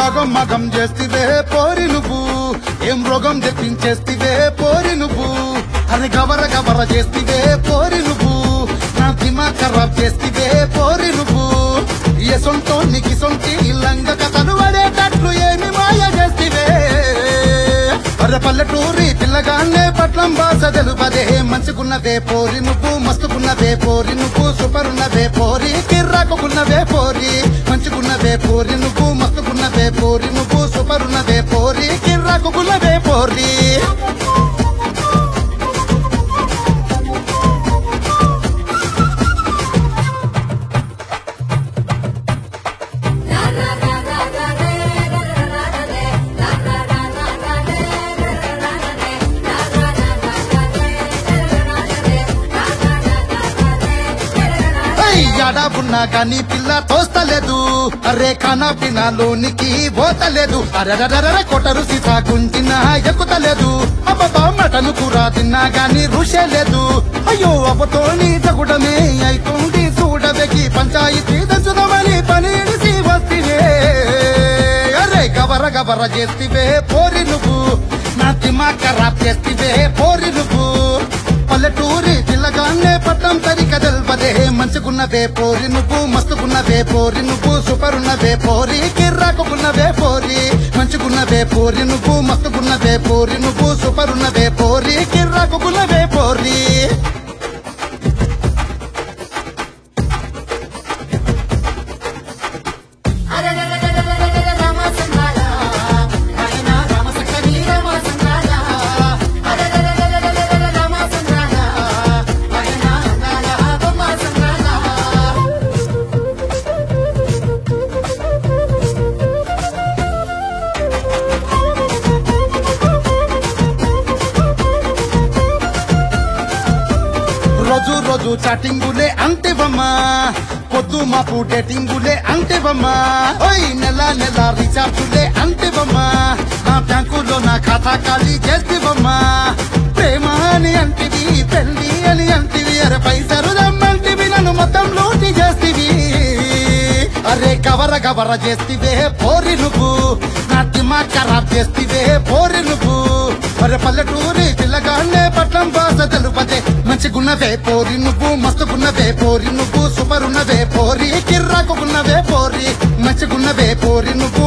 ఆగం మగం చేస్తివే పోరి నువ్వు ఏం రోగం తెప్పించేస్తివే పోరి నువ్వు అని గవర గవర చేస్తివే పోరి నువ్వు నా దిమా ఖరాబ్ చేస్తివే పోరి నువ్వు ఎసొంటో నీకి సొంటి లంగ కథలు పడేటట్లు ఏమి మాయ చేస్తివే అరే పల్లెటూరి పిల్లగానే పట్లం బాస తెలుపదే మంచుకున్నవే పోరి నువ్వు మస్తుకున్నవే పోరి నువ్వు సూపర్ ఉన్నవే పోరి కిర్రాకున్నవే పోరి మంచుకున్నవే పోరి నువ్వు మస్తుకున్నవే పోరి నువ్వు సూపర్ ఉన్నవే పోరి కిర్రాకున్నవే పోరి యాడా ఉన్నా కానీ పిల్ల తోస్తలేదు అరే ఖానా పినాలోనికి పోతలేదు అరరరర కొట్టరు సీసా గుంటినా ఎక్కుతలేదు అబ్బా మటను కూర తిన్నా గాని రుషే లేదు అయ్యో అబ్బతోని తగుడమే అయితుంది చూడబెకి పంచాయతీ దంచుదామని పని ఇడిసి వస్తివే అరే గవర గవర చేస్తివే పోరి నువ్వు నా దిమాగ్ ఖరాబ్ చేస్తివే పోరి నువ్వు పల్లెటూరి పిల్లగానే పట్టం తరిక తెల్పదే మంచుకున్నవే పోరి నువ్వు మస్తుకున్నవే పోరి నువ్వు సూపర్ ఉన్నవే పోరి కిర్రాకున్నవే పోరి మంచుకున్నవే పోరి నువ్వు మస్తుకున్నవే పోరి నువ్వు సూపర్ ఉన్నవే పోరి కిర్రాకున్నవే పోరి రోజు రోజు చాటింగులే అంటేవమ్మా పొద్దు మాపు డేటింగులే అంటేవమ్మా ఓయ్ నెల నెల రీఛార్జులే అంటేవమ్మా నా బ్యాంకులో నా ఖాతా ఖాళీ చేస్తేవమ్మా ప్రేమ అని అంటివి పెళ్లి అని అంటివి అరే పైసలు దమ్మంటివి నన్ను మొత్తం లూటి చేస్తివి అరే కవర కవర చేస్తివే పోరి నువ్వు నా దిమాగ్ ఖరాబ్ చేస్తివే పోరి నువ్వు అరే పల్లెటూరి పిల్లగానే పట్నం భాష తెలుపదే మంచిగున్నవే పోరి నువ్వు మస్తుగున్నవే పోరి నువ్వు సూపర్ ఉన్నవే పోరి కిర్రాకున్నవే పోరి మంచిగున్నవే పోరి నువ్వు